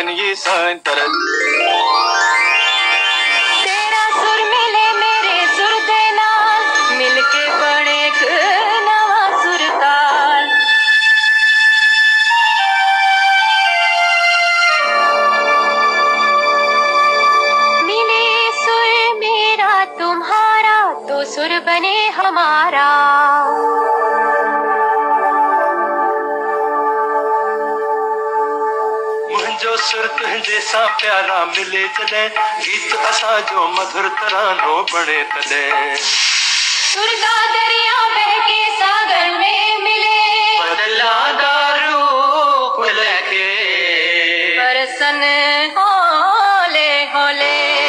ये सान तरल तेरा सुर मिले मेरे सुर दे नाल मिलके बने एक नवा सुर ताल मिले सुर मेरा तुम्हारा तो सुर बने हमारा मुंहिंजो सुर तुंहिंजे सां प्यारा मिले जॾहिं गीत असांजो मधुर तरानो बणे तॾहिं सुर का दरिया बहके सागर में मिले बदला रूप लेके बरसन होले होले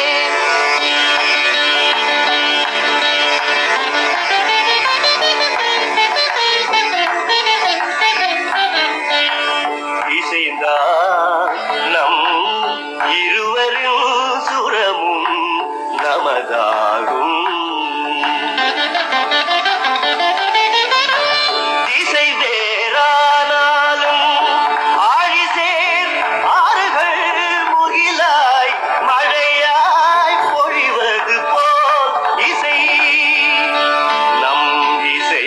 இசைந்தானம் இருவரும் சுரமும் நமதாகும் திசை வேறானாலும் ஆழிசேர் ஆறுகள் முகிலாய் மழையாய் பொழிவது போல் இசை நம் இசை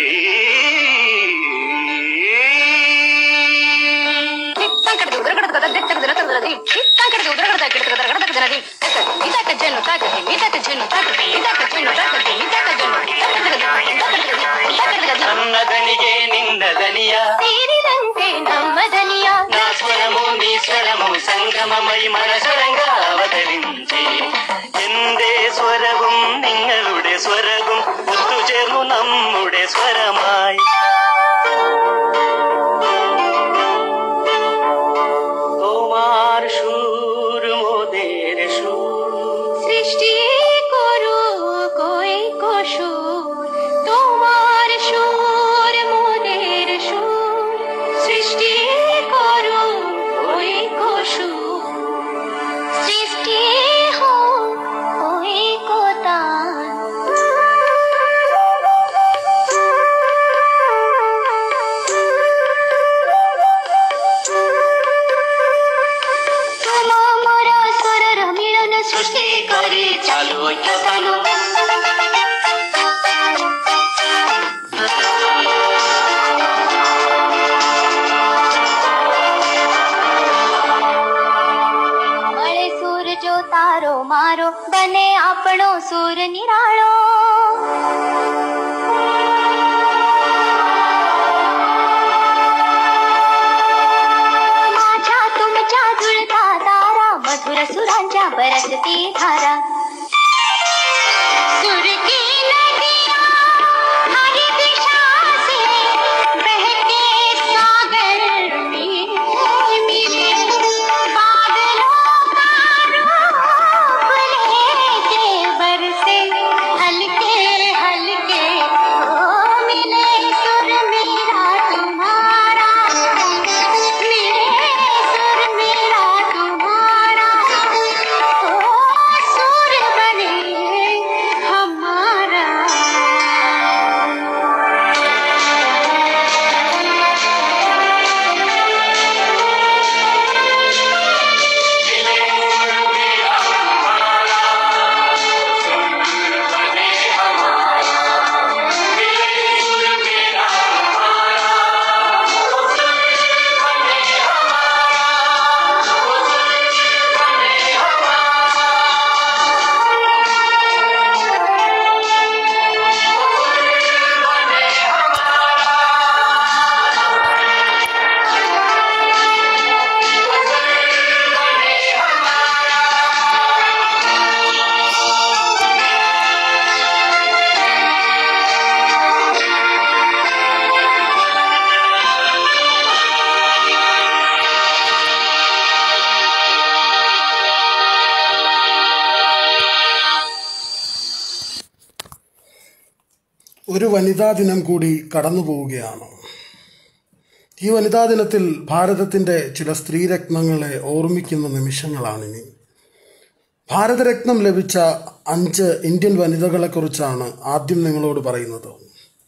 నన్నదనిగే నిన్నదనియా తీరినంటే నమ్మదనియా నా స్వరము నీ స్వరము സംഗമമൈ മനസ്വരങ്ക അവതരിഞ്ചി എന്റെ സ്വരവും നിങ്ങളുടെ സ്വരവും ഒത്തുചേർന്നു നമ്മുടെ സ്വരമായി তোমার সুর মোদের সুর সৃষ্টি করু কই কসুর তোমার সুর মোদের সুর সৃষ্টি করু কই কসুর সৃষ্টি হো কই কোতান তোমা মোরা স্বরর মিলন সৃষ্টি করে চালু চালু મળે સૂર જો તારો મારો બને આપણો સૂર નિરાળો माझ्या तुमच्या जुळता तारा मधुर सुरांच्या बरसती धारा सुर की नदियाँ हरी दिशा से बहके सागर में मिले बादलों का रूप लेके बरसे हल्के हल्के ओ मिले सुर मेरा तुम्हारा मिले सुर मेरा तुम्हारा ओ सुर बने हमारा ഒരു വനിതാ ദിനം കൂടി കടന്നു പോവുകയാണ് ഈ വനിതാ ദിനത്തിൽ ഭാരതത്തിൻ്റെ ചില സ്ത്രീരത്നങ്ങളെ ഓർമ്മിക്കുന്ന നിമിഷങ്ങളാണിനി ഭാരതരത്നം ലഭിച്ച അഞ്ച് ഇന്ത്യൻ വനിതകളെക്കുറിച്ചാണ് ആദ്യം നിങ്ങളോട് പറയുന്നത്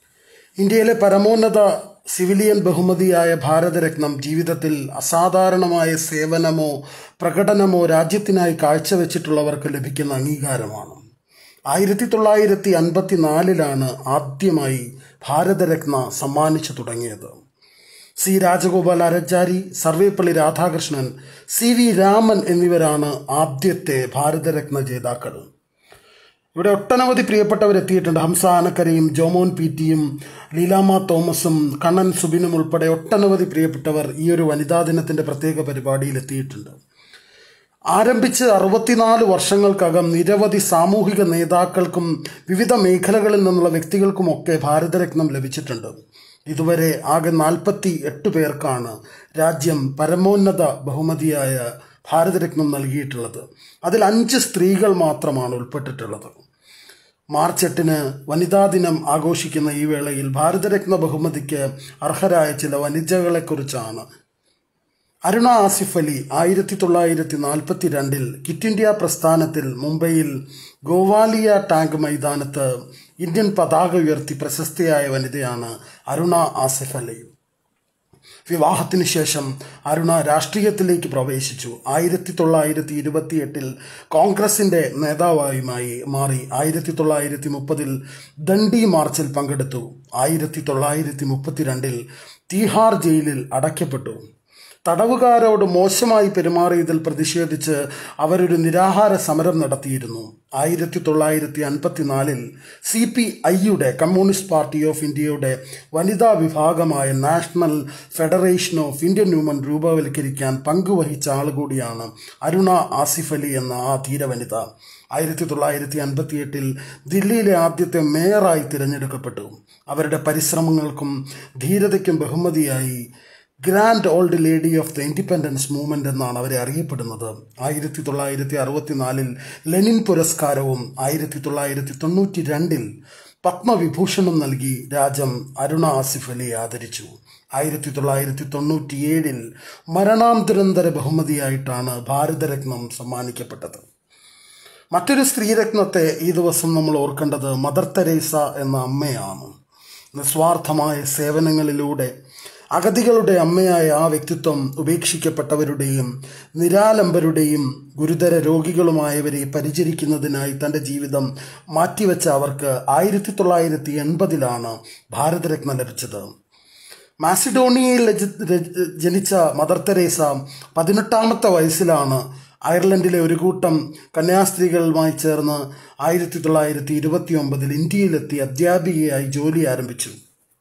ഇന്ത്യയിലെ പരമോന്നത സിവിലിയൻ ബഹുമതിയായ ഭാരതരത്നം ജീവിതത്തിൽ അസാധാരണമായ സേവനമോ പ്രകടനമോ രാജ്യത്തിനായി കാഴ്ചവെച്ചിട്ടുള്ളവർക്ക് ലഭിക്കുന്ന അംഗീകാരമാണ് ആയിരത്തി തൊള്ളായിരത്തി അൻപത്തി നാലിലാണ് ആദ്യമായി ഭാരതരത്ന സമ്മാനിച്ചു തുടങ്ങിയത് C Rajagopalachari Sarvepalli Radhakrishnan C V Raman എന്നിവരാണ് ആദ്യത്തെ ഭാരതരത്ന ജേതാക്കൾ ഇവിടെ ഒട്ടനവധി പ്രിയപ്പെട്ടവർ എത്തിയിട്ടുണ്ട് ഹംസ ആനക്കരയും ജോമോൻ പി ടിയും ലീലാമ തോമസും കണ്ണൻ സുബിനും ഉൾപ്പെടെ ഒട്ടനവധി പ്രിയപ്പെട്ടവർ ഈ ഒരു വനിതാ ദിനത്തിന്റെ പ്രത്യേക പരിപാടിയിൽ എത്തിയിട്ടുണ്ട് ആരംഭിച്ച് അറുപത്തിനാല് വർഷങ്ങൾക്കകം നിരവധി സാമൂഹിക നേതാക്കൾക്കും വിവിധ മേഖലകളിൽ നിന്നുള്ള വ്യക്തികൾക്കുമൊക്കെ ഭാരതരത്നം ലഭിച്ചിട്ടുണ്ട് ഇതുവരെ ആകെ നാൽപ്പത്തി എട്ട് പേർക്കാണ് രാജ്യം പരമോന്നത ബഹുമതിയായ ഭാരതരത്നം നൽകിയിട്ടുള്ളത് അതിൽ അഞ്ച് സ്ത്രീകൾ മാത്രമാണ് ഉൾപ്പെട്ടിട്ടുള്ളത് മാർച്ച് എട്ടിന് വനിതാ ദിനം ആഘോഷിക്കുന്ന ഈ വേളയിൽ ഭാരതരത്ന ബഹുമതിക്ക് അർഹരായ ചില വനിതകളെക്കുറിച്ചാണ് അരുണ ആസിഫ് അലി ആയിരത്തി തൊള്ളായിരത്തി നാൽപ്പത്തി രണ്ടിൽ കിറ്റ് ഇന്ത്യ പ്രസ്ഥാനത്തിൽ മുംബൈയിൽ ഗോവാലിയ ടാങ്ക് മൈതാനത്ത് ഇന്ത്യൻ പതാക ഉയർത്തി പ്രശസ്തയായ വനിതയാണ് അരുണ ആസിഫ് അലി വിവാഹത്തിന് ശേഷം അരുണ രാഷ്ട്രീയത്തിലേക്ക് പ്രവേശിച്ചു ആയിരത്തി തൊള്ളായിരത്തി ഇരുപത്തിയെട്ടിൽ കോൺഗ്രസിന്റെ നേതാവായുമായി മാറി ആയിരത്തി തൊള്ളായിരത്തി മുപ്പതിൽ ദണ്ഡി മാർച്ചിൽ പങ്കെടുത്തു ആയിരത്തി തൊള്ളായിരത്തി മുപ്പത്തിരണ്ടിൽ തീഹാർ ജയിലിൽ അടയ്ക്കപ്പെട്ടു തടവുകാരോട് മോശമായി പെരുമാറിയതിൽ പ്രതിഷേധിച്ച് അവരൊരു നിരാഹാര സമരം നടത്തിയിരുന്നു ആയിരത്തി തൊള്ളായിരത്തി അൻപത്തിനാലിൽ സി പി ഐയുടെ കമ്മ്യൂണിസ്റ്റ് പാർട്ടി ഓഫ് ഇന്ത്യയുടെ വനിതാ വിഭാഗമായ National Federation of Indian Women രൂപവൽക്കരിക്കാൻ പങ്കുവഹിച്ച ആളുകൂടിയാണ് അരുണ ആസിഫ് അലി എന്ന ആ ധീരവനിത ആയിരത്തി തൊള്ളായിരത്തി അൻപത്തിയെട്ടിൽ ദില്ലിയിലെ ആദ്യത്തെ മേയറായി തിരഞ്ഞെടുക്കപ്പെട്ടു അവരുടെ പരിശ്രമങ്ങൾക്കും ധീരതയ്ക്കും ബഹുമതിയായി grand old lady of the independence movement എന്നാണ് അവരെ അറിയപ്പെടുന്നത് ആയിരത്തി തൊള്ളായിരത്തി അറുപത്തിനാലിൽ ലെനിൻ പുരസ്കാരവും ആയിരത്തി തൊള്ളായിരത്തി തൊണ്ണൂറ്റി രണ്ടിൽ പത്മവിഭൂഷണും നൽകി രാജം അരുണ ആസിഫ് അലിയെ ആദരിച്ചു ആയിരത്തി തൊള്ളായിരത്തി തൊണ്ണൂറ്റിയേഴിൽ മരണാന്തരന്തര ബഹുമതിയായിട്ടാണ് ഭാരതരത്നം സമ്മാനിക്കപ്പെട്ടത് മറ്റൊരു സ്ത്രീരത്നത്തെ ഈ ദിവസം നമ്മൾ ഓർക്കേണ്ടത് മദർ തെരേസ എന്ന അമ്മയാണ് നിസ്വാർത്ഥമായ സേവനങ്ങളിലൂടെ അഗതികളുടെ അമ്മയായ ആ വ്യക്തിത്വം ഉപേക്ഷിക്കപ്പെട്ടവരുടെയും നിരാലംബരുടെയും ഗുരുതര രോഗികളുമായവരെ പരിചരിക്കുന്നതിനായി തൻ്റെ ജീവിതം മാറ്റിവെച്ച അവർക്ക് ആയിരത്തി തൊള്ളായിരത്തി എൺപതിലാണ് ഭാരതരത്ന ലഭിച്ചത് മാസിഡോണിയയിൽ രചി- രച- ജനിച്ച മദർ തെരേസ പതിനെട്ടാമത്തെ വയസ്സിലാണ് അയർലൻഡിലെ ഒരു കൂട്ടം കന്യാസ്ത്രീകളുമായി ചേർന്ന് ആയിരത്തി തൊള്ളായിരത്തി ഇരുപത്തി ഒമ്പതിൽ ഇന്ത്യയിലെത്തി അധ്യാപികയായി ജോലി ആരംഭിച്ചു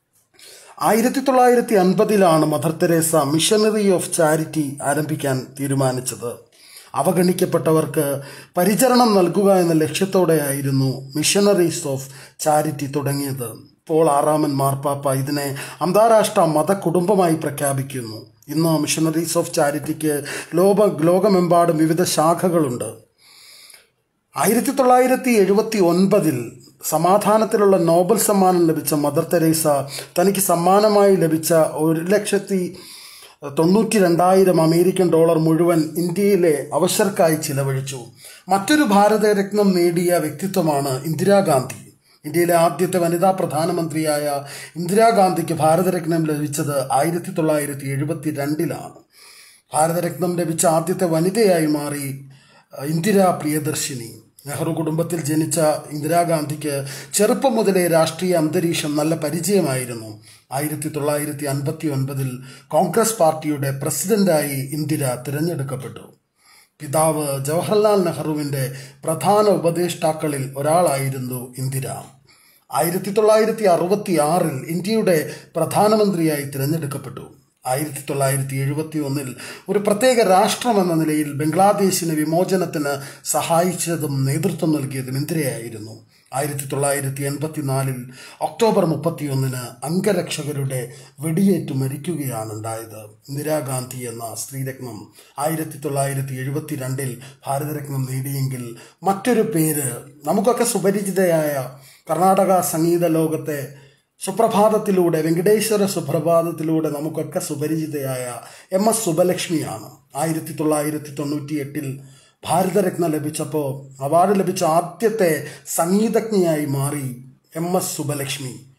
ആയിരത്തി തൊള്ളായിരത്തി അൻപതിലാണ് Mother Teresa missionary of charity ആരംഭിക്കാൻ തീരുമാനിച്ചത് അവഗണിക്കപ്പെട്ടവർക്ക് പരിചരണം നൽകുക എന്ന ലക്ഷ്യത്തോടെയായിരുന്നു മിഷനറീസ് ഓഫ് ചാരിറ്റി തുടങ്ങിയത് പോൾ ആറാമൻ മാർപ്പാപ്പ ഇതിനെ അന്താരാഷ്ട്ര മത കുടുംബമായി പ്രഖ്യാപിക്കുന്നു ഇന്ന് മിഷനറീസ് ഓഫ് ചാരിറ്റിക്ക് ലോക ലോകമെമ്പാടും വിവിധ ശാഖകളുണ്ട് ആയിരത്തി തൊള്ളായിരത്തി എഴുപത്തി ഒൻപതിൽ സമാധാനത്തിലുള്ള നോബൽ സമ്മാനം ലഭിച്ച മദർ തെരേസ തനിക്ക് സമ്മാനമായി ലഭിച്ച ഒരു ലക്ഷത്തി തൊണ്ണൂറ്റി രണ്ടായിരം അമേരിക്കൻ ഡോളർ മുഴുവൻ ഇന്ത്യയിലെ അവശർക്കായി ചിലവഴിച്ചു മറ്റൊരു ഭാരതരത്നം നേടിയ വ്യക്തിത്വമാണ് ഇന്ദിരാഗാന്ധി ഇന്ത്യയിലെ ആദ്യത്തെ വനിതാ പ്രധാനമന്ത്രിയായ ഇന്ദിരാഗാന്ധിക്ക് ഭാരതരത്നം ലഭിച്ചത് ആയിരത്തി തൊള്ളായിരത്തി എഴുപത്തി രണ്ടിലാണ് ഭാരതരത്നം ലഭിച്ച ആദ്യത്തെ വനിതയായി മാറി അഹ്, ഇന്ദിര പ്രിയദർശിനി നെഹ്റു കുടുംബത്തിൽ ജനിച്ച ഇന്ദിരാഗാന്ധിക്ക് ചെറുപ്പം മുതലേ രാഷ്ട്രീയ അന്തരീക്ഷം നല്ല പരിചയമായിരുന്നു ആയിരത്തി തൊള്ളായിരത്തി അൻപത്തി ഒൻപതിൽ കോൺഗ്രസ് പാർട്ടിയുടെ പ്രസിഡന്റായി ഇന്ദിര തിരഞ്ഞെടുക്കപ്പെട്ടു പിതാവ് ജവഹർലാൽ നെഹ്റുവിന്റെ പ്രധാന ഉപദേഷ്ടാക്കളിൽ ഒരാളായിരുന്നു ഇന്ദിര ആയിരത്തി തൊള്ളായിരത്തി അറുപത്തി ആറിൽ ഇന്ത്യയുടെ പ്രധാനമന്ത്രിയായി തിരഞ്ഞെടുക്കപ്പെട്ടു ആയിരത്തി തൊള്ളായിരത്തി എഴുപത്തി ഒന്നിൽ ഒരു പ്രത്യേക രാഷ്ട്രമെന്ന നിലയിൽ ബംഗ്ലാദേശിന് വിമോചനത്തിന് സഹായിച്ചതും നേതൃത്വം നൽകിയതും ഇന്ദിരയായിരുന്നു ആയിരത്തി തൊള്ളായിരത്തി എൺപത്തിനാലിൽ ഒക്ടോബർ മുപ്പത്തിയൊന്നിന് അംഗരക്ഷകരുടെ വെടിയേറ്റ് മരിക്കുകയാണ് ഉണ്ടായത് ഇന്ദിരാഗാന്ധി എന്ന സ്ത്രീരത്നം ആയിരത്തി തൊള്ളായിരത്തി എഴുപത്തിരണ്ടിൽ ഭാരതരത്നം നേടിയെങ്കിൽ മറ്റൊരു പേര് നമുക്കൊക്കെ സുപരിചിതയായ കർണാടക സംഗീത ലോകത്തെ സുപ്രഭാതത്തിലൂടെ വെങ്കടേശ്വര സുപ്രഭാതത്തിലൂടെ നമുക്കൊക്കെ സുപരിചിതയായ എം എസ് സുബലക്ഷ്മിയാണ് ആയിരത്തി തൊള്ളായിരത്തി തൊണ്ണൂറ്റി എട്ടിൽ ഭാരതരത്ന ലഭിച്ചപ്പോൾ അവാർഡ് ലഭിച്ച ആദ്യത്തെ സംഗീതജ്ഞയായി മാറി എം എസ് സുബലക്ഷ്മി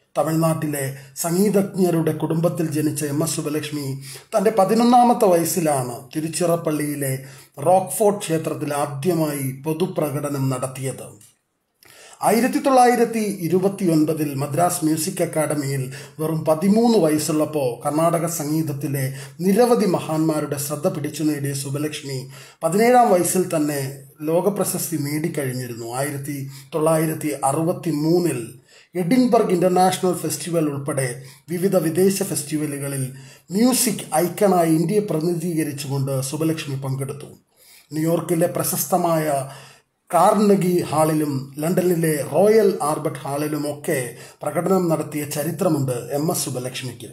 തമിഴ്നാട്ടിലെ സംഗീതജ്ഞരുടെ കുടുംബത്തിൽ ജനിച്ച എം എസ് സുബലക്ഷ്മി തൻ്റെ പതിനൊന്നാമത്തെ വയസ്സിലാണ് തിരുച്ചിറപ്പള്ളിയിലെ റോക്ക്ഫോർട്ട് ക്ഷേത്രത്തിൽ ആദ്യമായി പൊതുപ്രകടനം നടത്തിയത് ആയിരത്തി തൊള്ളായിരത്തി ഇരുപത്തി ഒൻപതിൽ മദ്രാസ് മ്യൂസിക് അക്കാദമിയിൽ വെറും പതിമൂന്ന് വയസ്സുള്ളപ്പോൾ കർണാടക സംഗീതത്തിലെ നിരവധി മഹാന്മാരുടെ ശ്രദ്ധ പിടിച്ചു നേടിയ സുബലക്ഷ്മി പതിനേഴാം വയസ്സിൽ തന്നെ ലോകപ്രശസ്തി നേടിക്കഴിഞ്ഞിരുന്നു ആയിരത്തി തൊള്ളായിരത്തി അറുപത്തി മൂന്നിൽ എഡിൻബർഗ് ഇന്റർനാഷണൽ ഫെസ്റ്റിവൽ ഉൾപ്പെടെ വിവിധ വിദേശ ഫെസ്റ്റിവലുകളിൽ മ്യൂസിക് ഐക്കണായി ഇന്ത്യയെ പ്രതിനിധീകരിച്ചുകൊണ്ട് സുബലക്ഷ്മി പങ്കെടുത്തു ന്യൂയോർക്കിലെ പ്രശസ്തമായ കാർണഗി ഹാളിലും ലണ്ടനിലെ റോയൽ ആർബർട്ട് ഹാളിലും ഒക്കെ പ്രകടനം നടത്തിയ ചരിത്രമുണ്ട് എം എസ് സുബലക്ഷ്മിക്ക്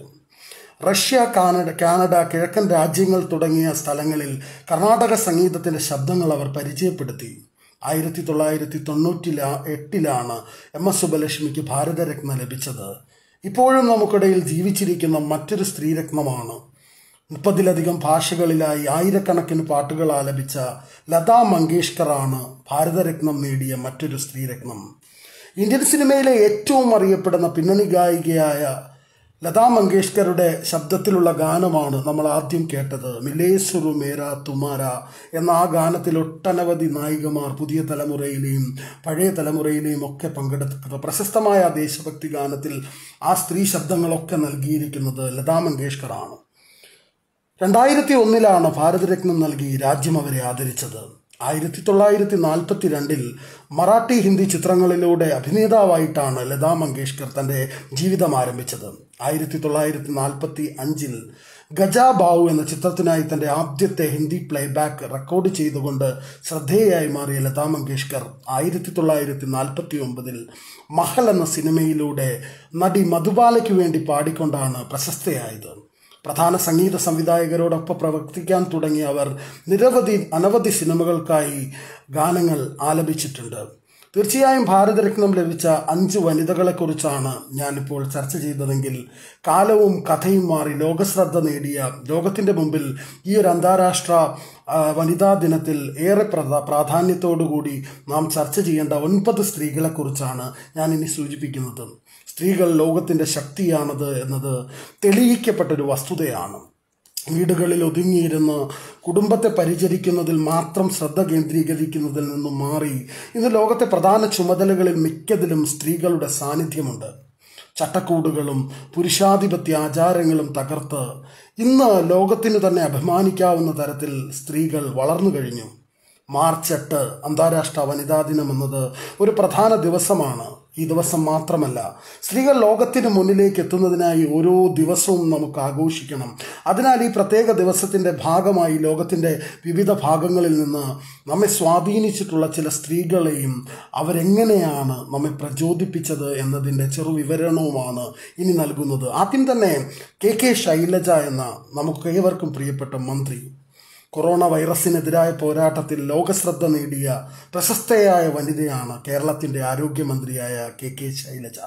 റഷ്യ കാനഡ കാനഡ കിഴക്കൻ രാജ്യങ്ങൾ തുടങ്ങിയ സ്ഥലങ്ങളിൽ കർണാടക സംഗീതത്തിൻ്റെ ശബ്ദങ്ങൾ അവർ പരിചയപ്പെടുത്തി ആയിരത്തി തൊള്ളായിരത്തി തൊണ്ണൂറ്റില എട്ടിലാണ് എം എസ് സുബലക്ഷ്മിക്ക് ഭാരതരത്ന ലഭിച്ചത് ഇപ്പോഴും നമുക്കിടയിൽ ജീവിച്ചിരിക്കുന്ന മറ്റൊരു സ്ത്രീരത്നമാണ് മുപ്പതിലധികം ഭാഷകളിലായി ആയിരക്കണക്കിന് പാട്ടുകൾ ആലപിച്ച ലതാ മങ്കേഷ്കറാണ് ഭാരതരത്നം നേടിയ മറ്റൊരു സ്ത്രീരത്നം ഇന്ത്യൻ സിനിമയിലെ ഏറ്റവും അറിയപ്പെടുന്ന പിന്നണി ഗായികയായ ലതാ മങ്കേഷ്കറുടെ ശബ്ദത്തിലുള്ള ഗാനമാണ് നമ്മൾ ആദ്യം കേട്ടത് മിലേസുറു മേര തുമാര എന്ന ആ ഗാനത്തിൽ ഒട്ടനവധി നായികമാർ പുതിയ തലമുറയിലെയും പഴയ തലമുറയിലെയും ഒക്കെ പങ്കെടുക്കുന്നത് പ്രശസ്തമായ ആ ദേശഭക്തി ഗാനത്തിൽ ആ സ്ത്രീ ശബ്ദങ്ങളൊക്കെ നൽകിയിരിക്കുന്നത് ലതാ മങ്കേഷ്കറാണ് രണ്ടായിരത്തി ഒന്നിലാണ് ഭാരതരത്നം നൽകി രാജ്യം അവരെ ആദരിച്ചത് ആയിരത്തി തൊള്ളായിരത്തി നാൽപ്പത്തി രണ്ടിൽ മറാഠി ഹിന്ദി ചിത്രങ്ങളിലൂടെ അഭിനേതാവായിട്ടാണ് ലതാ മങ്കേഷ്കർ തൻ്റെ ജീവിതം ആരംഭിച്ചത് ആയിരത്തി തൊള്ളായിരത്തി നാൽപ്പത്തി അഞ്ചിൽ ഗജാ ബാവു എന്ന ചിത്രത്തിനായി തൻ്റെ ആദ്യത്തെ ഹിന്ദി പ്ലേബാക്ക് റെക്കോർഡ് ചെയ്തുകൊണ്ട് ശ്രദ്ധേയായി മാറിയ ലതാ മങ്കേഷ്കർ ആയിരത്തി തൊള്ളായിരത്തി നാൽപ്പത്തി ഒമ്പതിൽ മഹൽ എന്ന സിനിമയിലൂടെ നടി മധുബാലയ്ക്ക് വേണ്ടി പാടിക്കൊണ്ടാണ് പ്രശസ്തയായത് പ്രധാന സംഗീത സംവിധായകരോടൊപ്പം പ്രവർത്തിക്കാൻ തുടങ്ങിയ അവർ നിരവധി അനവധി സിനിമകൾക്കായി ഗാനങ്ങൾ ആലപിച്ചിട്ടുണ്ട് തീർച്ചയായും ഭാരതരത്നം ലഭിച്ച അഞ്ച് വനിതകളെക്കുറിച്ചാണ് ഞാനിപ്പോൾ ചർച്ച ചെയ്തതെങ്കിൽ കാലവും കഥയും മാറി ലോകശ്രദ്ധ നേടിയ ലോകത്തിൻ്റെ മുമ്പിൽ ഈ ഒരു അന്താരാഷ്ട്ര ആ, വനിതാ ദിനത്തിൽ ഏറെ പ്രധ പ്രാധാന്യത്തോടുകൂടി നാം ചർച്ച ചെയ്യേണ്ട ഒൻപത് സ്ത്രീകളെക്കുറിച്ചാണ് ഞാൻ ഇനി സൂചിപ്പിക്കുന്നത് സ്ത്രീകൾ ലോകത്തിൻ്റെ ശക്തിയാണത് എന്നത് തെളിയിക്കപ്പെട്ടൊരു വസ്തുതയാണ് വീടുകളിൽ ഒതുങ്ങിയിരുന്ന് കുടുംബത്തെ പരിചരിക്കുന്നതിൽ മാത്രം ശ്രദ്ധ കേന്ദ്രീകരിക്കുന്നതിൽ നിന്നും മാറി ഇന്ന് ലോകത്തെ പ്രധാന ചുമതലകളിൽ മിക്കതിലും സ്ത്രീകളുടെ സാന്നിധ്യമുണ്ട് ചട്ടക്കൂടുകളും പുരുഷാധിപത്യ ആചാരങ്ങളും തകർത്ത് ഇന്ന് ലോകത്തിന് തന്നെ അഭിമാനിക്കാവുന്ന തരത്തിൽ സ്ത്രീകൾ വളർന്നു കഴിഞ്ഞു മാർച്ച് എട്ട് അന്താരാഷ്ട്ര വനിതാ ദിനം എന്നത് ഒരു പ്രധാന ദിവസമാണ് ഈ ദിവസം മാത്രമല്ല സ്ത്രീകൾ ലോകത്തിന് മുന്നിലേക്ക് എത്തുന്നതിനായി ഓരോ ദിവസവും നമുക്ക് ആഘോഷിക്കണം അതിനാൽ ഈ പ്രത്യേക ദിവസത്തിൻ്റെ ഭാഗമായി ലോകത്തിൻ്റെ വിവിധ ഭാഗങ്ങളിൽ നിന്ന് നമ്മെ സ്വാധീനിച്ചിട്ടുള്ള ചില സ്ത്രീകളെയും അവരെങ്ങനെയാണ് നമ്മെ പ്രചോദിപ്പിച്ചത് എന്നതിൻ്റെ ചെറു വിവരണവുമാണ് ഇനി നൽകുന്നത് ആദ്യം തന്നെ കെ കെ ശൈലജ എന്ന നമുക്ക് ഏവർക്കും പ്രിയപ്പെട്ട മന്ത്രി കൊറോണ വൈറസിനെതിരായ പോരാട്ടത്തിൽ ലോകശ്രദ്ധ നേടിയ പ്രശസ്തയായ വനിതയാണ് കേരളത്തിന്റെ ആരോഗ്യമന്ത്രിയായ കെ കെ ശൈലജ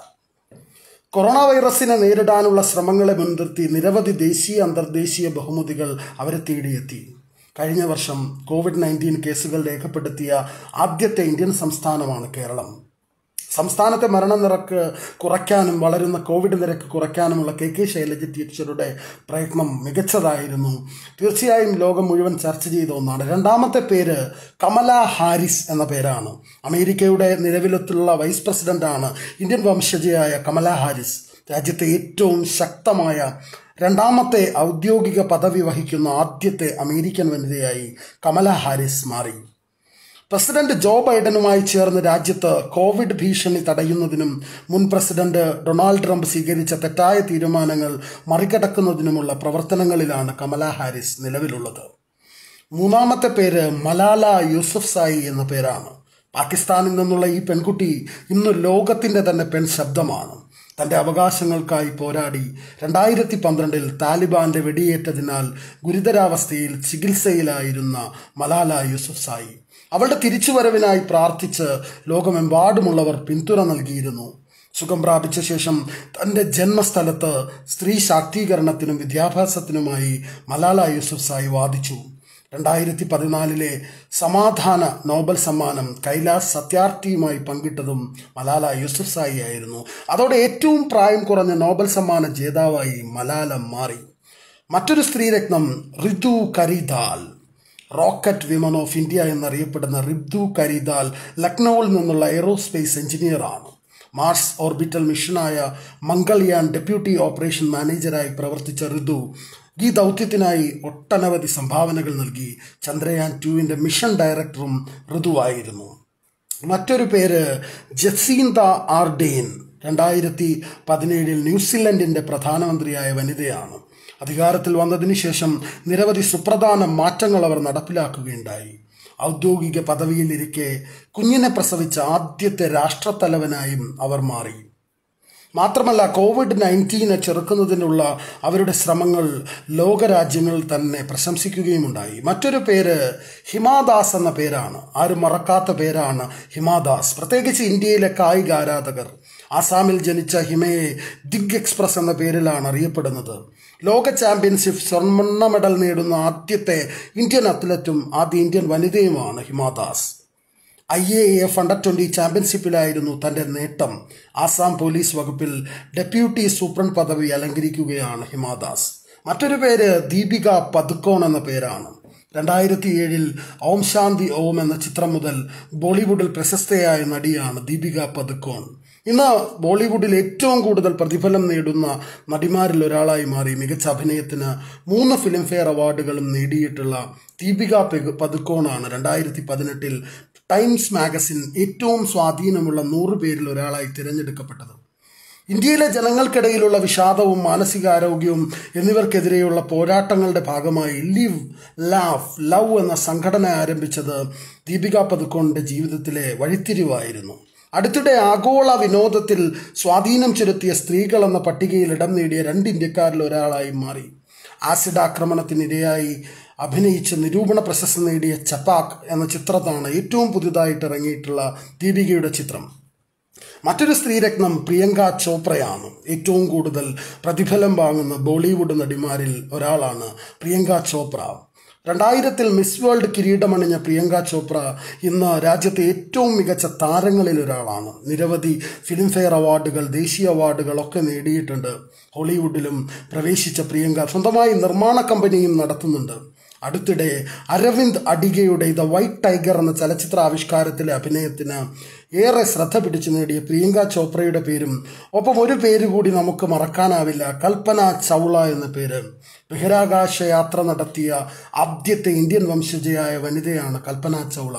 കൊറോണ വൈറസിനെ നേരിടാനുള്ള ശ്രമങ്ങളെ മുൻനിർത്തി നിരവധി ദേശീയ അന്തർദേശീയ ബഹുമതികൾ അവരെ തേടിയെത്തി കഴിഞ്ഞ വർഷം കോവിഡ് നയൻറ്റീൻ കേസുകൾ രേഖപ്പെടുത്തിയ ആദ്യത്തെ ഇന്ത്യൻ സംസ്ഥാനമാണ് കേരളം സംസ്ഥാനത്തെ മരണനിരക്ക് കുറയ്ക്കാനും വളരുന്ന കോവിഡ് നിരക്ക് കുറയ്ക്കാനുമുള്ള കെ കെ ശൈലജ ടീച്ചറുടെ പ്രയത്നം മികച്ചതായിരുന്നു തീർച്ചയായും ലോകം മുഴുവൻ ചർച്ച ചെയ്ത ഒന്നാണ് രണ്ടാമത്തെ പേര് കമല ഹാരിസ് എന്ന പേരാണ് അമേരിക്കയുടെ നിലവിലത്തുള്ള വൈസ് പ്രസിഡന്റാണ് ഇന്ത്യൻ വംശജയായ കമല ഹാരിസ് രാജ്യത്തെ ഏറ്റവും ശക്തമായ രണ്ടാമത്തെ ഔദ്യോഗിക പദവി വഹിക്കുന്ന ആദ്യത്തെ അമേരിക്കൻ വനിതയായി കമല ഹാരിസ് മാറി പ്രസിഡന്റ് ജോ ബൈഡനുമായി ചേർന്ന് രാജ്യത്ത് കോവിഡ് ഭീഷണി തടയുന്നതിനും മുൻ പ്രസിഡന്റ് ഡൊണാൾഡ് ട്രംപ് സ്വീകരിച്ച തെറ്റായ തീരുമാനങ്ങൾ മറികടക്കുന്നതിനുമുള്ള പ്രവർത്തനങ്ങളിലാണ് കമല ഹാരിസ് നിലവിലുള്ളത് മൂന്നാമത്തെ പേര് മലാല യൂസഫ് സായി എന്ന പേരാണ് പാകിസ്ഥാനിൽ നിന്നുള്ള ഈ പെൺകുട്ടി ഇന്ന് ലോകത്തിന്റെ തന്നെ പെൺ ശബ്ദമാണ് തന്റെ അവകാശങ്ങൾക്കായി പോരാടി രണ്ടായിരത്തി പന്ത്രണ്ടിൽ താലിബാന്റെ വെടിയേറ്റതിനാൽ ഗുരുതരാവസ്ഥയിൽ ചികിത്സയിലായിരുന്ന മലാല യൂസഫ് സായി അവളുടെ തിരിച്ചുവരവിനായി പ്രാർത്ഥിച്ച് ലോകമെമ്പാടുമുള്ളവർ പിന്തുണ നൽകിയിരുന്നു സുഖം പ്രാപിച്ച ശേഷം തൻ്റെ ജന്മസ്ഥലത്ത് സ്ത്രീ ശാക്തീകരണത്തിനും വിദ്യാഭ്യാസത്തിനുമായി മലാല യൂസഫ് സായി വാദിച്ചു രണ്ടായിരത്തി പതിനാലിലെ സമാധാന നോബൽ സമ്മാനം കൈലാസ് സത്യാർത്ഥിയുമായി പങ്കിട്ടതും മലാല യൂസുഫ്സായി ആയിരുന്നു അതോടെ ഏറ്റവും പ്രായം കുറഞ്ഞ നോബൽ സമ്മാന ജേതാവായി മലാല മാറി മറ്റൊരു സ്ത്രീരത്നം Ritu Karidhal rocket women of India എന്നറിയപ്പെടുന്ന റിബ്ദു കരിദാൽ ലക്നൌവിൽ നിന്നുള്ള എയ്റോസ്പേസ് എഞ്ചിനീയറാണ് മാർസ് ഓർബിറ്റൽ മിഷനായ മംഗൾയാൻ ഡെപ്യൂട്ടി ഓപ്പറേഷൻ മാനേജരായി പ്രവർത്തിച്ച ഋതു ഈ ദൗത്യത്തിനായി ഒട്ടനവധി സംഭാവനകൾ നൽകി ചന്ദ്രയാൻ ടുവിൻ്റെ മിഷൻ ഡയറക്ടറും ഋതുവായിരുന്നു മറ്റൊരു പേര് ജസീന്ത ആർഡെയിൻ രണ്ടായിരത്തി പതിനേഴിൽ ന്യൂസിലൻഡിൻ്റെ പ്രധാനമന്ത്രിയായ വനിതയാണ് അധികാരത്തിൽ വന്നതിന് ശേഷം നിരവധി സുപ്രധാന മാറ്റങ്ങൾ അവർ നടപ്പിലാക്കുകയുണ്ടായി ഔദ്യോഗിക പദവിയിലിരിക്കെ കുഞ്ഞിനെ പ്രസവിച്ച ആദ്യത്തെ രാഷ്ട്രത്തലവനായും അവർ മാറി മാത്രമല്ല കോവിഡ് നയൻറ്റീനെ ചെറുക്കുന്നതിനുള്ള അവരുടെ ശ്രമങ്ങൾ ലോകരാജ്യങ്ങൾ തന്നെ പ്രശംസിക്കുകയുമുണ്ടായി മറ്റൊരു പേര് ഹിമാദാസ് എന്ന പേരാണ് ആരും മറക്കാത്ത പേരാണ് ഹിമാദാസ് പ്രത്യേകിച്ച് ഇന്ത്യയിലെ കായിക ആരാധകർ ആസാമിൽ ജനിച്ച ഹിമയെ ദിഗ് എക്സ്പ്രസ് എന്ന പേരിലാണ് അറിയപ്പെടുന്നത് ലോക ചാമ്പ്യൻഷിപ്പ് സ്വർണ്ണ മെഡൽ നേടുന്ന ആദ്യത്തെ ഇന്ത്യൻ അത്ലറ്റും ആദ്യ ഇന്ത്യൻ വനിതയുമാണ് Hima Das I A F under twenty ചാമ്പ്യൻഷിപ്പിലായിരുന്നു തൻ്റെ നേട്ടം ആസാം പോലീസ് വകുപ്പിൽ ഡെപ്യൂട്ടി സൂപ്രണ്ട് പദവി അലങ്കരിക്കുകയാണ് ഹിമാദാസ് മറ്റൊരു പേര് ദീപിക പതുക്കോൺ എന്ന പേരാണ് രണ്ടായിരത്തി ഏഴിൽ ഓം ശാന്തി ഓം എന്ന ചിത്രം മുതൽ ബോളിവുഡിൽ പ്രശസ്തയായ നടിയാണ് ദീപിക പതുക്കോൺ ഇന്ന് ബോളിവുഡിൽ ഏറ്റവും കൂടുതൽ പ്രതിഫലം നേടുന്ന നടിമാരിൽ ഒരാളായി മാറി മികച്ച അഭിനയത്തിന് മൂന്ന് ഫിലിംഫെയർ അവാർഡുകളും നേടിയിട്ടുള്ള ദീപിക പെഗ് പതുക്കോണാണ് രണ്ടായിരത്തി പതിനെട്ടിൽ ടൈംസ് മാഗസിൻ ഏറ്റവും സ്വാധീനമുള്ള നൂറ് പേരിൽ ഒരാളായി തിരഞ്ഞെടുക്കപ്പെട്ടത് ഇന്ത്യയിലെ ജനങ്ങൾക്കിടയിലുള്ള വിഷാദവും മാനസികാരോഗ്യവും എന്നിവർക്കെതിരെയുള്ള പോരാട്ടങ്ങളുടെ ഭാഗമായി ലിവ് ലാഫ് ലവ് എന്ന സംഘടന ആരംഭിച്ചത് ദീപിക പതുക്കോണിന്റെ ജീവിതത്തിലെ വഴിത്തിരിവായിരുന്നു അടുത്തിടെ ആഗോള വിനോദത്തിൽ സ്വാധീനം ചെലുത്തിയ സ്ത്രീകൾ എന്ന പട്ടികയിൽ ഇടം നേടിയ രണ്ട് ഇന്ത്യക്കാരിൽ ഒരാളായി മാറി ആസിഡ് ആക്രമണത്തിനിരയായി അഭിനയിച്ച് നിരൂപണ പ്രശസ്തി നേടിയ ചപ്പാക്ക് എന്ന ചിത്രത്താണ് ഏറ്റവും പുതുതായിട്ട് ഇറങ്ങിയിട്ടുള്ള ദീപികയുടെ ചിത്രം മറ്റൊരു സ്ത്രീരത്നം പ്രിയങ്ക ചോപ്രയാണ് ഏറ്റവും കൂടുതൽ പ്രതിഫലം വാങ്ങുന്ന ബോളിവുഡ് നടിമാരിൽ ഒരാളാണ് പ്രിയങ്ക ചോപ്ര രണ്ടായിരത്തിൽ മിസ് വേൾഡ് കിരീടമണിഞ്ഞ പ്രിയങ്ക ചോപ്ര ഇന്ന് രാജ്യത്തെ ഏറ്റവും മികച്ച താരങ്ങളിൽ ഒരാളാണ് നിരവധി ഫിലിംഫെയർ അവാർഡുകൾ ദേശീയ അവാർഡുകൾ ഒക്കെ നേടിയിട്ടുണ്ട് ഹോളിവുഡിലും പ്രവേശിച്ച പ്രിയങ്ക സ്വന്തമായി നിർമ്മാണ കമ്പനിയും നടത്തുന്നുണ്ട് അടുത്തിടെ അരവിന്ദ് അഡിഗയുടെ ദ വൈറ്റ് ടൈഗർ എന്ന ചലച്ചിത്ര ആവിഷ്കാരത്തിലെ അഭിനയത്തിന് ഏറെ ശ്രദ്ധ പിടിച്ചു നേടിയ പ്രിയങ്ക ചോപ്രയുടെ പേരും ഒപ്പം ഒരു പേര് കൂടി നമുക്ക് മറക്കാനാവില്ല കൽപ്പന ചൗള എന്ന പേര് ബഹിരാകാശ യാത്ര നടത്തിയ ആദ്യത്തെ ഇന്ത്യൻ വംശജയായ വനിതയാണ് കൽപ്പന ചൗള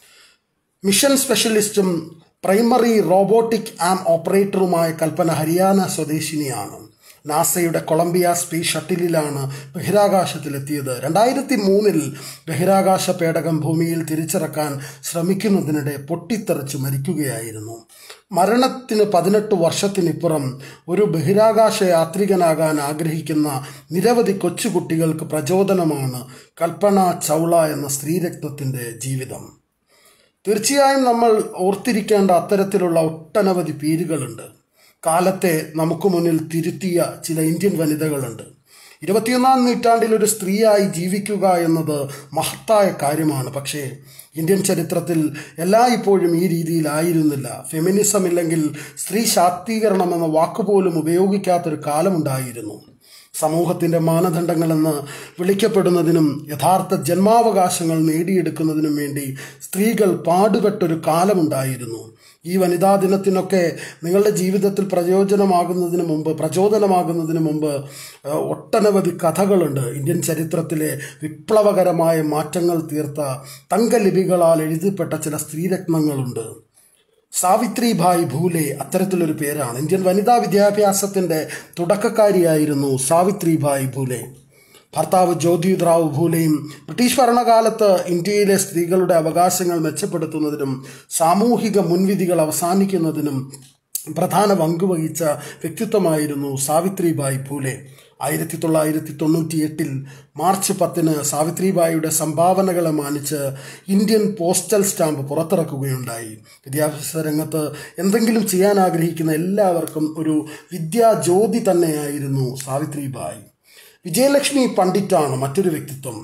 മിഷൻ സ്പെഷ്യലിസ്റ്റും പ്രൈമറി റോബോട്ടിക് ആം ഓപ്പറേറ്ററുമായ കൽപ്പന ഹരിയാന സ്വദേശിനിയാണ് നാസയുടെ കൊളംബിയ സ്പേസ് ഷട്ടിലിലാണ് ബഹിരാകാശത്തിലെത്തിയത് രണ്ടായിരത്തി മൂന്നിൽ ബഹിരാകാശ പേടകം ഭൂമിയിൽ തിരിച്ചിറക്കാൻ ശ്രമിക്കുന്നതിനിടെ പൊട്ടിത്തെറിച്ച് മരിക്കുകയായിരുന്നു മരണത്തിന് പതിനെട്ട് വർഷത്തിനിപ്പുറം ഒരു ബഹിരാകാശ യാത്രികനാകാൻ ആഗ്രഹിക്കുന്ന നിരവധി കൊച്ചുകുട്ടികൾക്ക് പ്രചോദനമാണ് കൽപ്പന ചൗള എന്ന സ്ത്രീരത്നത്തിൻ്റെ ജീവിതം തീർച്ചയായും നമ്മൾ ഓർത്തിരിക്കേണ്ട അത്തരത്തിലുള്ള ഒട്ടനവധി പേരുകളുണ്ട് കാലത്തെ നമുക്ക് മുന്നിൽ തിരുത്തിയ ചില ഇന്ത്യൻ വനിതകളുണ്ട് ഇരുപത്തിയൊന്നാം നൂറ്റാണ്ടിൽ ഒരു സ്ത്രീയായി ജീവിക്കുക എന്നത് മഹത്തായ കാര്യമാണ് പക്ഷേ ഇന്ത്യൻ ചരിത്രത്തിൽ എല്ലാ ഇപ്പോഴും ഈ രീതിയിലായിരുന്നില്ല ഫെമിനിസം ഇല്ലെങ്കിൽ സ്ത്രീ ശാക്തീകരണം എന്ന വാക്കുപോലും ഉപയോഗിക്കാത്തൊരു കാലമുണ്ടായിരുന്നു സമൂഹത്തിൻ്റെ മാനദണ്ഡങ്ങളെന്ന് വിളിക്കപ്പെടുന്നതിനും യഥാർത്ഥ ജന്മാവകാശങ്ങൾ നേടിയെടുക്കുന്നതിനും വേണ്ടി സ്ത്രീകൾ പാടുപെട്ടൊരു കാലമുണ്ടായിരുന്നു ഈ വനിതാ ദിനത്തിനൊക്കെ നിങ്ങളുടെ ജീവിതത്തിൽ പ്രയോജനമാകുന്നതിന് മുമ്പ് പ്രചോദനമാകുന്നതിന് മുമ്പ് ഏഹ്, ഒട്ടനവധി കഥകളുണ്ട് ഇന്ത്യൻ ചരിത്രത്തിലെ വിപ്ലവകരമായ മാറ്റങ്ങൾ തീർത്ത തങ്കലിപികളാൽ എഴുതപ്പെട്ട ചില സ്ത്രീരത്നങ്ങളുണ്ട് സാവിത്രിഭായ് ഭൂലെ അത്തരത്തിലൊരു പേരാണ് ഇന്ത്യൻ വനിതാ വിദ്യാഭ്യാസത്തിൻ്റെ തുടക്കക്കാരിയായിരുന്നു സാവിത്രിഭായ് ഭൂലെ ഭർത്താവ് ജ്യോതിറാവ് ഭൂലെയും ബ്രിട്ടീഷ് ഭരണകാലത്ത് ഇന്ത്യയിലെ സ്ത്രീകളുടെ അവകാശങ്ങൾ മെച്ചപ്പെടുത്തുന്നതിനും സാമൂഹിക മുൻവിധികൾ അവസാനിക്കുന്നതിനും പ്രധാന പങ്ക് വഹിച്ച വ്യക്തിത്വമായിരുന്നു സാവിത്രിബായി ഭൂലെ ആയിരത്തി തൊള്ളായിരത്തി തൊണ്ണൂറ്റി എട്ടിൽ മാർച്ച് പത്തിന് സാവിത്രിബായിയുടെ സംഭാവനകളെ മാനിച്ച് ഇന്ത്യൻ പോസ്റ്റൽ സ്റ്റാമ്പ് പുറത്തിറക്കുകയുണ്ടായി വിദ്യാഭ്യാസ രംഗത്ത് എന്തെങ്കിലും ചെയ്യാൻ ആഗ്രഹിക്കുന്ന എല്ലാവർക്കും ഒരു വിദ്യാജ്യോതി തന്നെയായിരുന്നു സാവിത്രിബായി വിജയലക്ഷ്മി പണ്ഡിറ്റാണ് മറ്റൊരു വ്യക്തിത്വം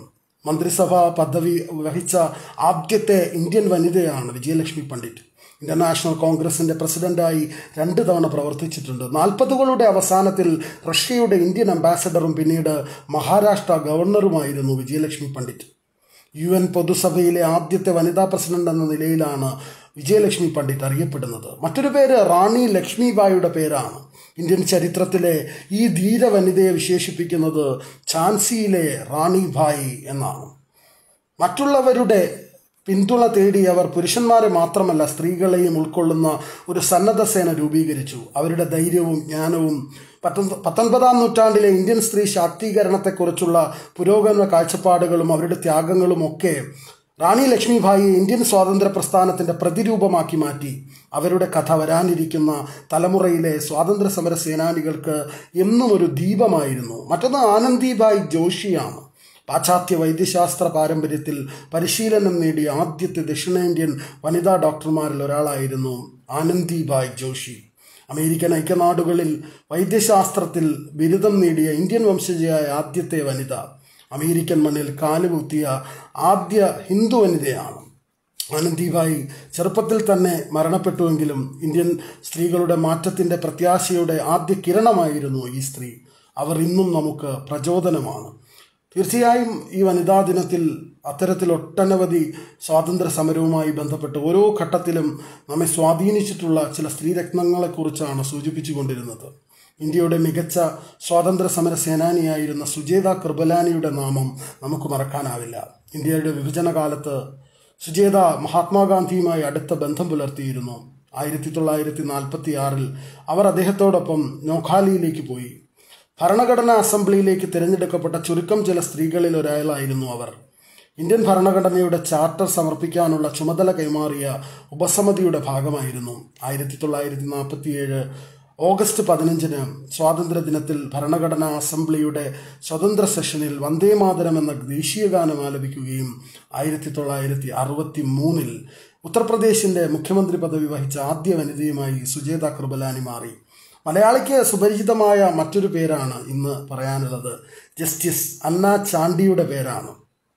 മന്ത്രിസഭാ പദവി വഹിച്ച ആദ്യത്തെ ഇന്ത്യൻ വനിതയാണ് വിജയലക്ഷ്മി പണ്ഡിറ്റ് ഇന്ത്യൻ നാഷണൽ കോൺഗ്രസിന്റെ പ്രസിഡന്റായി രണ്ട് തവണ പ്രവർത്തിച്ചിട്ടുണ്ട് നാൽപ്പതുകളുടെ അവസാനത്തിൽ റഷ്യയുടെ ഇന്ത്യൻ അംബാസഡറും പിന്നീട് മഹാരാഷ്ട്ര ഗവർണറുമായിരുന്നു വിജയലക്ഷ്മി പണ്ഡിറ്റ് യു എൻ പൊതുസഭയിലെ ആദ്യത്തെ വനിതാ പ്രസിഡന്റ് എന്ന നിലയിലാണ് വിജയലക്ഷ്മി പണ്ഡിറ്റ് അറിയപ്പെടുന്നത് മറ്റൊരു പേര് റാണി ലക്ഷ്മിബായിയുടെ പേരാണ് ഇന്ത്യൻ ചരിത്രത്തിലെ ഈ ധീര വനിതയെ വിശേഷിപ്പിക്കുന്നത് ഝാൻസിയിലെ റാണി ഭായി എന്നാണ് മറ്റുള്ളവരുടെ പിന്തുണ തേടി അവർ പുരുഷന്മാരെ മാത്രമല്ല സ്ത്രീകളെയും ഉൾക്കൊള്ളുന്ന ഒരു സന്നദ്ധ സേന രൂപീകരിച്ചു അവരുടെ ധൈര്യവും ജ്ഞാനവും പത്തൊൻപ- പത്തൊൻപതാം നൂറ്റാണ്ടിലെ ഇന്ത്യൻ സ്ത്രീ ശാക്തീകരണത്തെക്കുറിച്ചുള്ള പുരോഗമന കാഴ്ചപ്പാടുകളും അവരുടെ ത്യാഗങ്ങളും ഒക്കെ റാണി ലക്ഷ്മിഭായിയെ ഇന്ത്യൻ സ്വാതന്ത്ര്യ പ്രസ്ഥാനത്തിന്റെ പ്രതിരൂപമാക്കി മാറ്റി അവരുടെ കഥ വരാനിരിക്കുന്ന തലമുറയിലെ സ്വാതന്ത്ര്യ സമര സേനാനികൾക്ക് എന്നും ഒരു ദീപമായിരുന്നു മറ്റൊന്ന് ആനന്ദിബായി ജോഷിയാണ് പാശ്ചാത്യ വൈദ്യശാസ്ത്ര പാരമ്പര്യത്തിൽ പരിശീലനം നേടിയ ആദ്യത്തെ ദക്ഷിണേന്ത്യൻ വനിതാ ഡോക്ടർമാരിൽ ഒരാളായിരുന്നു ആനന്ദിബായ് ജോഷി അമേരിക്കൻ ഐക്യനാടുകളിൽ വൈദ്യശാസ്ത്രത്തിൽ ബിരുദം നേടിയ ഇന്ത്യൻ വംശജയായ ആദ്യത്തെ വനിത അമേരിക്കൻ മണ്ണിൽ കാലുകുത്തിയ ആദ്യ ഹിന്ദു വനിതയാണ് ആനന്ദിബായി ചെറുപ്പത്തിൽ തന്നെ മരണപ്പെട്ടുവെങ്കിലും ഇന്ത്യൻ സ്ത്രീകളുടെ മാറ്റത്തിൻ്റെ പ്രത്യാശയുടെ ആദ്യ കിരണമായിരുന്നു ഈ സ്ത്രീ അവർ ഇന്നും നമുക്ക് പ്രചോദനമാണ് തീർച്ചയായും ഈ വനിതാ ദിനത്തിൽ അത്തരത്തിൽ ഒട്ടനവധി സ്വാതന്ത്ര്യ സമരവുമായി ബന്ധപ്പെട്ട് ഓരോ ഘട്ടത്തിലും നമ്മെ സ്വാധീനിച്ചിട്ടുള്ള ചില സ്ത്രീരത്നങ്ങളെക്കുറിച്ചാണ് സൂചിപ്പിച്ചുകൊണ്ടിരുന്നത് ഇന്ത്യയുടെ മികച്ച സ്വാതന്ത്ര്യ സമര സേനാനിയായിരുന്ന സുജേത കൃപലാനിയുടെ നാമം നമുക്ക് മറക്കാനാവില്ല ഇന്ത്യയുടെ വിഭജന കാലത്ത് സുജേത മഹാത്മാഗാന്ധിയുമായി അടുത്ത ബന്ധം പുലർത്തിയിരുന്നു ആയിരത്തി തൊള്ളായിരത്തി നാൽപ്പത്തി ആറിൽ അവർ അദ്ദേഹത്തോടൊപ്പം നോഖാലിയിലേക്ക് പോയി ഭരണഘടനാ അസംബ്ലിയിലേക്ക് തിരഞ്ഞെടുക്കപ്പെട്ട ചുരുക്കം ചില സ്ത്രീകളിൽ ഒരാളായിരുന്നു അവർ ഇന്ത്യൻ ഭരണഘടനയുടെ ചാർട്ടർ സമർപ്പിക്കാനുള്ള ചുമതല കൈമാറിയ ഉപസമിതിയുടെ ഭാഗമായിരുന്നു ആയിരത്തി തൊള്ളായിരത്തി നാൽപ്പത്തിയേഴ് ഓഗസ്റ്റ് പതിനഞ്ചിന് സ്വാതന്ത്ര്യ ദിനത്തിൽ ഭരണഘടനാ അസംബ്ലിയുടെ സ്വതന്ത്ര സെഷനിൽ വന്ദേമാതരം എന്ന ദേശീയഗാനം ആലപിക്കുകയും ആയിരത്തി തൊള്ളായിരത്തി അറുപത്തി മൂന്നിൽ ഉത്തർപ്രദേശിന്റെ മുഖ്യമന്ത്രി പദവി വഹിച്ച ആദ്യ വനിതയുമായി സുജേത കൃപലാനി മാറി മലയാളിക്ക് സുപരിചിതമായ മറ്റൊരു പേരാണ് ഇന്ന് പറയാനുള്ളത് ജസ്റ്റിസ് അന്ന ചാണ്ടിയുടെ പേരാണ്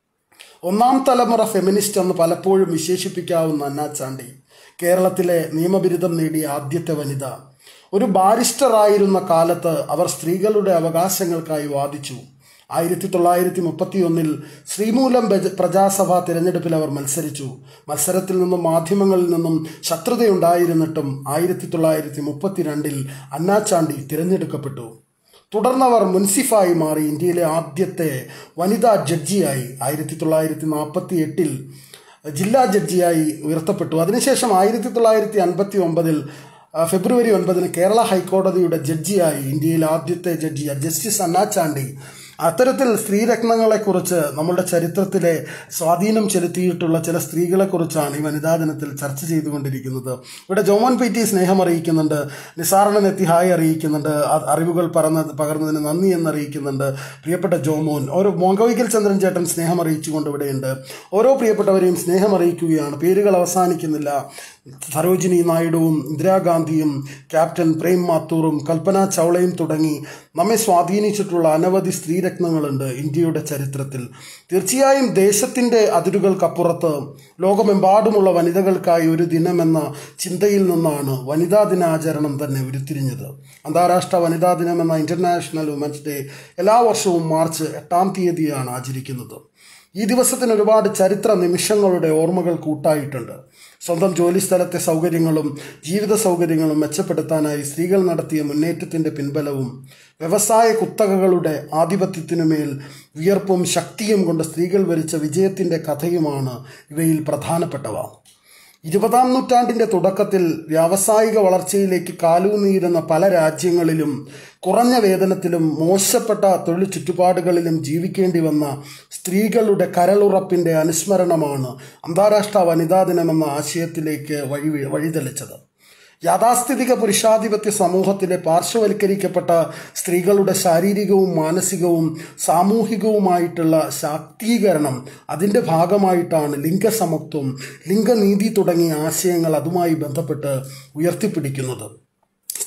ഒന്നാം തലമുറ ഫെമിനിസ്റ്റ് എന്ന് പലപ്പോഴും വിശേഷിപ്പിക്കാവുന്ന അന്ന ചാണ്ടി കേരളത്തിലെ നിയമബിരുദം നേടിയ ആദ്യത്തെ വനിത ഒരു ബാരിസ്റ്റർ ആയിരുന്ന കാലത്ത് അവർ സ്ത്രീകളുടെ അവകാശങ്ങൾക്കായി വാദിച്ചു ആയിരത്തി തൊള്ളായിരത്തി മുപ്പത്തിയൊന്നിൽ ശ്രീമൂലം ബജ- പ്രജാസഭ തിരഞ്ഞെടുപ്പിൽ അവർ മത്സരിച്ചു മത്സരത്തിൽ നിന്നും മാധ്യമങ്ങളിൽ നിന്നും ശത്രുതയുണ്ടായിരുന്നിട്ടും ആയിരത്തി തൊള്ളായിരത്തി മുപ്പത്തിരണ്ടിൽ അന്നാചാണ്ടി തിരഞ്ഞെടുക്കപ്പെട്ടു തുടർന്നവർ മുൻസിഫായി മാറി ഇന്ത്യയിലെ ആദ്യത്തെ വനിതാ ജഡ്ജിയായി ആയിരത്തി തൊള്ളായിരത്തി നാൽപ്പത്തി എട്ടിൽ ജില്ലാ ജഡ്ജിയായി ഉയർത്തപ്പെട്ടു അതിനുശേഷം ആയിരത്തി തൊള്ളായിരത്തി അൻപത്തി ഒമ്പതിൽ ആ, ഫെബ്രുവരി ഒൻപതിന് കേരള ഹൈക്കോടതിയുടെ ജഡ്ജിയായി ഇന്ത്യയിലെ ആദ്യത്തെ ജഡ്ജി ജസ്റ്റിസ് അന്നാചാണ്ടി അത്തരത്തിൽ സ്ത്രീരത്നങ്ങളെക്കുറിച്ച് നമ്മുടെ ചരിത്രത്തിലെ സ്വാധീനം ചെലുത്തിയിട്ടുള്ള ചില സ്ത്രീകളെക്കുറിച്ചാണ് ഈ വനിതാ ദിനത്തിൽ ചർച്ച ചെയ്തുകൊണ്ടിരിക്കുന്നത് ഇവിടെ ജോമോൻ പി ടി സ്നേഹം അറിയിക്കുന്നുണ്ട് നിസാറിനെ നെത്തി ഹായ് അറിയിക്കുന്നുണ്ട് അ- അറിവുകൾ പറന്ന് പകർന്നതിന് നന്ദി എന്ന് അറിയിക്കുന്നുണ്ട് പ്രിയപ്പെട്ട ജോമോൻ ഓരോ മോങ്കവൈക്കൽ ചന്ദ്രൻ ചേട്ടൻ സ്നേഹം അറിയിച്ചുകൊണ്ട് ഇവിടെയുണ്ട് ഓരോ പ്രിയപ്പെട്ടവരെയും സ്നേഹം അറിയിക്കുകയാണ് പേരുകൾ അവസാനിക്കുന്നില്ല സരോജിനി നായിഡുവും ഇന്ദിരാഗാന്ധിയും ക്യാപ്റ്റൻ പ്രേം മാത്തൂറും കൽപ്പന ചൗളയും തുടങ്ങി നമ്മെ സ്വാധീനിച്ചിട്ടുള്ള അനവധി സ്ത്രീരത്നങ്ങളുണ്ട് ഇന്ത്യയുടെ ചരിത്രത്തിൽ തീർച്ചയായും ദേശത്തിൻ്റെ അതിരുകൾക്കപ്പുറത്ത് ലോകമെമ്പാടുമുള്ള വനിതകൾക്കായി ഒരു ദിനമെന്ന ചിന്തയിൽ നിന്നാണ് വനിതാ ദിനാചരണം തന്നെ ഉരുത്തിരിഞ്ഞത് അന്താരാഷ്ട്ര വനിതാ ദിനം എന്ന ഇന്റർനാഷണൽ വുമൻസ് ഡേ എല്ലാ വർഷവും മാർച്ച് എട്ടാം തീയതിയാണ് ആചരിക്കുന്നത് ഈ ദിവസത്തിന് ഒരുപാട് ചരിത്ര നിമിഷങ്ങളുടെ ഓർമ്മകൾ കൂട്ടായിട്ടുണ്ട് സ്വന്തം ജോലിസ്ഥലത്തെ സൗകര്യങ്ങളും ജീവിത സൗകര്യങ്ങളും മെച്ചപ്പെടുത്താനായി സ്ത്രീകൾ നടത്തിയ മുന്നേറ്റത്തിന്റെ പിൻബലവും വ്യവസായ കുത്തകകളുടെ ആധിപത്യത്തിനുമേൽ വിയർപ്പും ശക്തിയും കൊണ്ട് സ്ത്രീകൾ വരിച്ച വിജയത്തിന്റെ കഥയുമാണ് ഇവയിൽ പ്രധാനപ്പെട്ടവ ഇരുപതാം നൂറ്റാണ്ടിന്റെ തുടക്കത്തിൽ വ്യാവസായിക വളർച്ചയിലേക്ക് കാലൂന്നിയിരുന്ന പല രാജ്യങ്ങളിലും കുറഞ്ഞ വേതനത്തിലും മോശപ്പെട്ട തൊഴിൽ ചുറ്റുപാടുകളിലും ജീവിക്കേണ്ടി വന്ന സ്ത്രീകളുടെ കരളുറപ്പിന്റെ അനുസ്മരണമാണ് അന്താരാഷ്ട്ര വനിതാ ദിനമെന്ന ആശയത്തിലേക്ക് വഴി വഴിതെളിച്ചത് യാഥാസ്ഥിതിക പുരുഷാധിപത്യ സമൂഹത്തിലെ പാർശ്വവൽക്കരിക്കപ്പെട്ട സ്ത്രീകളുടെ ശാരീരികവും മാനസികവും സാമൂഹികവുമായിട്ടുള്ള ശാക്തീകരണം അതിൻ്റെ ഭാഗമായിട്ടാണ് ലിംഗസമത്വം ലിംഗനീതി തുടങ്ങിയ ആശയങ്ങൾ അതുമായി ബന്ധപ്പെട്ട് ഉയർത്തിപ്പിടിക്കുന്നത്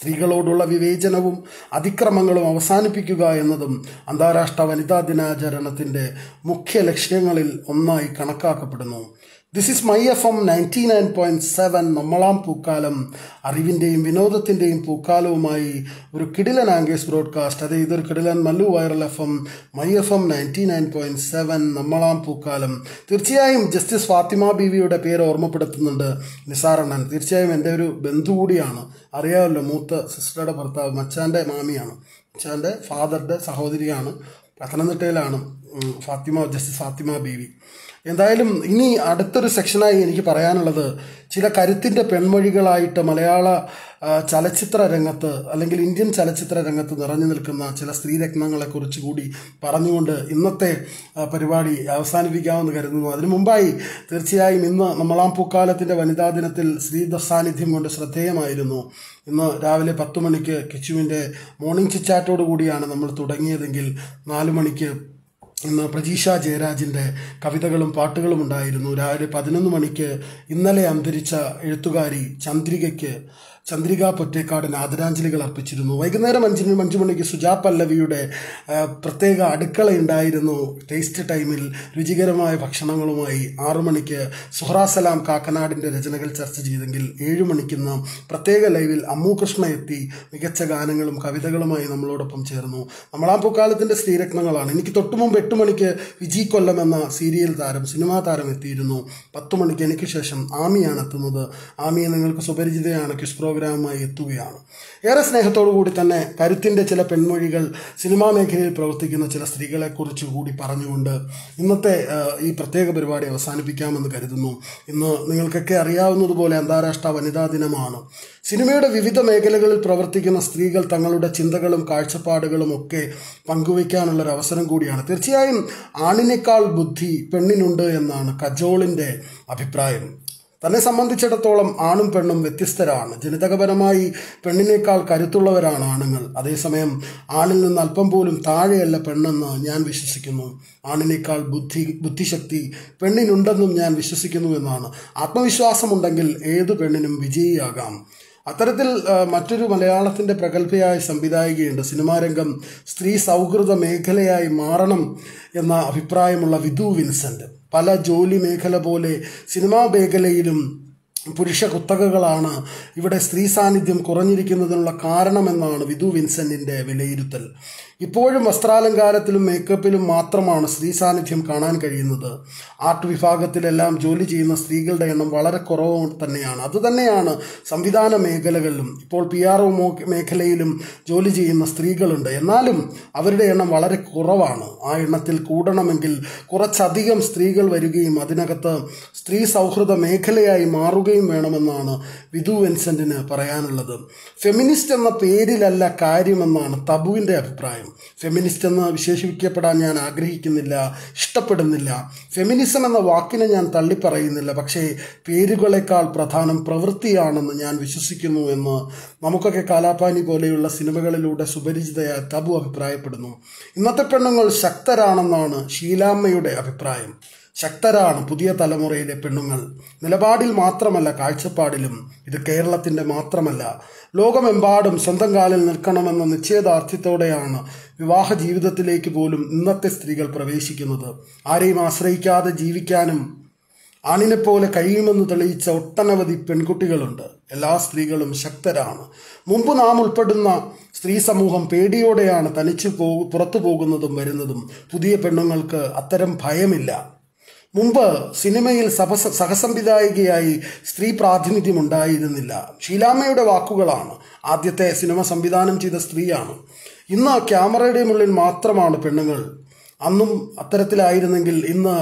സ്ത്രീകളോടുള്ള വിവേചനവും അതിക്രമങ്ങളും അവസാനിപ്പിക്കുക എന്നതും അന്താരാഷ്ട്ര വനിതാ ദിനാചരണത്തിൻ്റെ മുഖ്യ ലക്ഷ്യങ്ങളിൽ ഒന്നായി കണക്കാക്കപ്പെടുന്നു this is my F M ninety nine point seven നമ്മളാം പൂക്കാലം അറിവിൻ്റെയും വിനോദത്തിൻ്റെയും പൂക്കാലവുമായി ഒരു കിടിലൻ ആംഗേഴ്സ് ബ്രോഡ്കാസ്റ്റ് അതെ ഇതൊരു കിടിലൻ Mallu viral F M my F M ninety nine point seven നമ്മളാം പൂക്കാലം തീർച്ചയായും ജസ്റ്റിസ് ഫാത്തിമ ബീവിയുടെ പേര് ഓർമ്മപ്പെടുത്തുന്നുണ്ട് നിസാറണ്ണൻ തീർച്ചയായും എൻ്റെ ഒരു ബന്ധു കൂടിയാണ് അറിയാമല്ലോ മൂത്ത സിസ്റ്ററുടെ ഭർത്താവ് മച്ചാൻ്റെ മാമിയാണ് മച്ചാൻ്റെ ഫാദറുടെ സഹോദരിയാണ് പത്തനംതിട്ടയിലാണ് ഉം, ഫാത്തിമ ജസ്റ്റിസ് ഫാത്തിമ ബീവി എന്തായാലും ഇനി അടുത്തൊരു സെക്ഷനായി എനിക്ക് പറയാനുള്ളത് ചില കരുത്തിൻ്റെ പെൺമൊഴികളായിട്ട് മലയാള ആ, ചലച്ചിത്ര രംഗത്ത് അല്ലെങ്കിൽ ഇന്ത്യൻ ചലച്ചിത്ര രംഗത്ത് നിറഞ്ഞു നിൽക്കുന്ന ചില സ്ത്രീരത്നങ്ങളെ കുറിച്ച് കൂടി പറഞ്ഞുകൊണ്ട് ഇന്നത്തെ ആ, പരിപാടി അവസാനിപ്പിക്കാമെന്ന് കരുതുന്നു അതിനു മുമ്പായി തീർച്ചയായും ഇന്ന് നമ്മളാം പൂക്കാലത്തിൻ്റെ വനിതാ ദിനത്തിൽ സ്ത്രീ സാന്നിധ്യം കൊണ്ട് ശ്രദ്ധേയമായിരുന്നു ഇന്ന് രാവിലെ പത്ത് മണിക്ക് കിച്ചുവിൻ്റെ മോർണിംഗ് ചിച്ചാറ്റോട് കൂടിയാണ് നമ്മൾ തുടങ്ങിയതെങ്കിൽ നാല് മണിക്ക് ഇന്ന് പ്രജീഷ ജയരാജിൻ്റെ കവിതകളും പാട്ടുകളും ഉണ്ടായിരുന്നു രാവിലെ പതിനൊന്ന് മണിക്ക് ഇന്നലെ അന്തരിച്ച എഴുത്തുകാരി ചന്ദ്രികയ്ക്ക് ചന്ദ്രിക പൊറ്റേക്കാടിന് ആദരാഞ്ജലികൾ അർപ്പിച്ചിരുന്നു വൈകുന്നേരം അഞ്ചിന് അഞ്ചു മണിക്ക് സുജാ പല്ലവിയുടെ ആ, പ്രത്യേക അടുക്കള ഉണ്ടായിരുന്നു ടേസ്റ്റ് ടൈമിൽ രുചികരമായ ഭക്ഷണങ്ങളുമായി ആറു മണിക്ക് സുഹ്റാ സലാം കാക്കനാടിൻ്റെ രചനകൾ ചർച്ച ചെയ്തെങ്കിൽ ഏഴു മണിക്കുന്ന പ്രത്യേക ലൈവിൽ അമ്മു കൃഷ്ണ എത്തി മികച്ച ഗാനങ്ങളും കവിതകളുമായി നമ്മളോടൊപ്പം ചേർന്നു നമ്മളാം പൂക്കാലത്തിൻ്റെ സ്ത്രീരത്നങ്ങളാണ് എനിക്ക് തൊട്ടു മുമ്പ് എട്ട് മണിക്ക് വിജി കൊല്ലം എന്ന സീരിയൽ താരം സിനിമാ താരം എത്തിയിരുന്നു പത്ത് മണിക്ക് എനിക്ക് ശേഷം ആമിയാണ് എത്തുന്നത് ആമിയെ നിങ്ങൾക്ക് സുപരിചിതയാണ് ക്വിസ് പ്രോഗ്രാമുമായി എത്തുകയാണ് ഏറെ സ്നേഹത്തോടു കൂടി തന്നെ കരുത്തിൻ്റെ ചില പെൺമൊഴികൾ സിനിമാ മേഖലയിൽ പ്രവർത്തിക്കുന്ന ചില സ്ത്രീകളെക്കുറിച്ച് കൂടി പറഞ്ഞുകൊണ്ട് ഇന്നത്തെ ആ, ഈ പ്രത്യേക പരിപാടി അവസാനിപ്പിക്കാമെന്ന് കരുതുന്നു ഇന്ന് നിങ്ങൾക്കൊക്കെ അറിയാവുന്നതുപോലെ അന്താരാഷ്ട്ര വനിതാ ദിനമാണ് സിനിമയുടെ വിവിധ മേഖലകളിൽ പ്രവർത്തിക്കുന്ന സ്ത്രീകൾ തങ്ങളുടെ ചിന്തകളും കാഴ്ചപ്പാടുകളും ഒക്കെ പങ്കുവയ്ക്കാനുള്ള ഒരു അവസരം കൂടിയാണ് തീർച്ചയായും ആണിനേക്കാൾ ബുദ്ധി പെണ്ണിനുണ്ട് എന്നാണ് കജോളിൻ്റെ അഭിപ്രായം തന്നെ സംബന്ധിച്ചിടത്തോളം ആണും പെണ്ണും വ്യത്യസ്തരാണ് ജനിതകപരമായി പെണ്ണിനേക്കാൾ കരുത്തുള്ളവരാണ് ആണുങ്ങൾ അതേസമയം ആണിൽ നിന്ന് അല്പം പോലും താഴെയല്ല പെണ്ണെന്ന് ഞാൻ വിശ്വസിക്കുന്നു ആണിനേക്കാൾ ബുദ്ധി ബുദ്ധിശക്തി പെണ്ണിനുണ്ടെന്നും ഞാൻ വിശ്വസിക്കുന്നു എന്നാണ് ആത്മവിശ്വാസമുണ്ടെങ്കിൽ ഏതു പെണ്ണിനും വിജയിയാകാം അത്തരത്തിൽ ആ, മറ്റൊരു മലയാളത്തിൻ്റെ പ്രഗത്ഭയായ സംവിധായികയുണ്ട് സിനിമാ രംഗം സ്ത്രീ സൗഹൃദ മേഖലയായി മാറണം എന്ന അഭിപ്രായമുള്ള വിധു വിൻസെൻ്റ് പല ജോലി മേഖല പോലെ സിനിമാ മേഖലയിലും പുരുഷ കുത്തകകളാണ് ഇവിടെ സ്ത്രീ സാന്നിധ്യം കുറഞ്ഞിരിക്കുന്നതിനുള്ള കാരണമെന്നാണ് വിധു വിൻസെന്റിന്റെ വിലയിരുത്തൽ ഇപ്പോഴും വസ്ത്രാലങ്കാരത്തിലും മേക്കപ്പിലും മാത്രമാണ് സ്ത്രീ സാന്നിധ്യം കാണാൻ കഴിയുന്നത് ആർട്ട് വിഭാഗത്തിലെല്ലാം ജോലി ചെയ്യുന്ന സ്ത്രീകളുടെ എണ്ണം വളരെ കുറവ് തന്നെയാണ് അതുതന്നെയാണ് സംവിധാന മേഖലകളിലും ഇപ്പോൾ പി ആർ ഒ മേഖലയിലും ജോലി ചെയ്യുന്ന സ്ത്രീകളുണ്ട് എന്നാലും അവരുടെ എണ്ണം വളരെ കുറവാണ് ആ എണ്ണത്തിൽ കൂടണമെങ്കിൽ കുറച്ചധികം സ്ത്രീകൾ വരികയും അതിനകത്ത് സ്ത്രീ സൗഹൃദ മേഖലയായി മാറുകയും വേണമെന്നാണ് വിധു വിൻസെന്റിന് പറയാനുള്ളത് ഫെമിനിസ്റ്റ് എന്ന പേരിലല്ല കാര്യമെന്നാണ് തബുവിൻ്റെ അഭിപ്രായം ഫെമിനിസ്റ്റ് എന്ന് വിശേഷിപ്പിക്കപ്പെടാൻ ഞാൻ ആഗ്രഹിക്കുന്നില്ല ഇഷ്ടപ്പെടുന്നില്ല ഫെമിനിസം എന്ന വാക്കിനെ ഞാൻ തള്ളിപ്പറയുന്നില്ല പക്ഷേ പേരുകളെക്കാൾ പ്രധാനം പ്രവൃത്തിയാണെന്ന് ഞാൻ വിശ്വസിക്കുന്നു എന്ന് നമുക്കൊക്കെ കാലാപാനി പോലെയുള്ള സിനിമകളിലൂടെ സുപരിചിതയായ തബു അഭിപ്രായപ്പെടുന്നു ഇന്നത്തെ പെണ്ണുങ്ങൾ ശക്തരാണെന്നാണ് ഷീലാമ്മയുടെ അഭിപ്രായം ശക്തരാണ് പുതിയ തലമുറയിലെ പെണ്ണുങ്ങൾ നിലപാടിൽ മാത്രമല്ല കാഴ്ചപ്പാടിലും ഇത് കേരളത്തിൻ്റെ മാത്രമല്ല ലോകമെമ്പാടും സ്വന്തം കാലിൽ നിൽക്കണമെന്ന നിശ്ചയദാർഢ്യത്തോടെയാണ് വിവാഹ ജീവിതത്തിലേക്ക് പോലും ഇന്നത്തെ സ്ത്രീകൾ പ്രവേശിക്കുന്നത് ആരെയും ആശ്രയിക്കാതെ ജീവിക്കാനും ആണിനെപ്പോലെ കഴിയുമെന്ന് തെളിയിച്ച ഒട്ടനവധി പെൺകുട്ടികളുണ്ട് എല്ലാ സ്ത്രീകളും ശക്തരാണ് മുമ്പ് നാം ഉൾപ്പെടുന്ന സ്ത്രീ സമൂഹം പേടിയോടെയാണ് തനിച്ചു പോ പുറത്തു പോകുന്നതും വരുന്നതും പുതിയ പെണ്ണുങ്ങൾക്ക് അത്തരം ഭയമില്ല മുമ്പ് സിനിമയിൽ സഭ സഹസംവിധായികയായി സ്ത്രീ പ്രാതിനിധ്യം ഉണ്ടായിരുന്നില്ല ഷീലാമ്മയുടെ വാക്കുകളാണ് ആദ്യത്തെ സിനിമ സംവിധാനം ചെയ്ത സ്ത്രീയാണ് ഇന്ന് ക്യാമറയുടെ മുള്ളിൽ മാത്രമാണ് പെണ്ണുങ്ങൾ അന്നും അത്തരത്തിലായിരുന്നെങ്കിൽ ഇന്ന്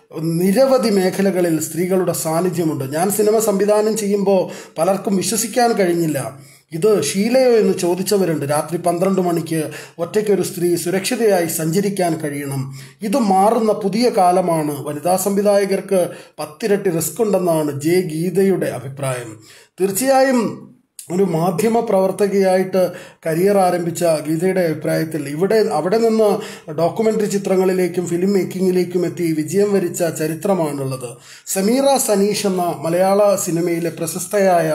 നിരവധി മേഖലകളിൽ സ്ത്രീകളുടെ സാന്നിധ്യമുണ്ട് ഞാൻ സിനിമ സംവിധാനം ചെയ്യുമ്പോൾ പലർക്കും വിശ്വസിക്കാൻ കഴിഞ്ഞില്ല ഇത് ഷീലയോ എന്ന് ചോദിച്ചവരുണ്ട് രാത്രി പന്ത്രണ്ട് മണിക്ക് ഒറ്റയ്ക്കൊരു സ്ത്രീ സുരക്ഷിതയായി സഞ്ചരിക്കാൻ കഴിയണം ഇത് മാറുന്ന പുതിയ കാലമാണ് വനിതാ സംവിധായകർക്ക് പത്തിരട്ടി റിസ്ക് ഉണ്ടെന്നാണ് ജെ ഗീതയുടെ അഭിപ്രായം തീർച്ചയായും ഒരു മാധ്യമ പ്രവർത്തകയായിട്ട് കരിയർ ആരംഭിച്ച ഗീതയുടെ അഭിപ്രായത്തിൽ ഇവിടെ അവിടെ നിന്ന് ഡോക്യുമെൻ്ററി ചിത്രങ്ങളിലേക്കും ഫിലിം മേക്കിങ്ങിലേക്കും എത്തി വിജയം വരിച്ച ചരിത്രമാണുള്ളത് സമീറ സനീഷ് എന്ന മലയാള സിനിമയിലെ പ്രശസ്തയായ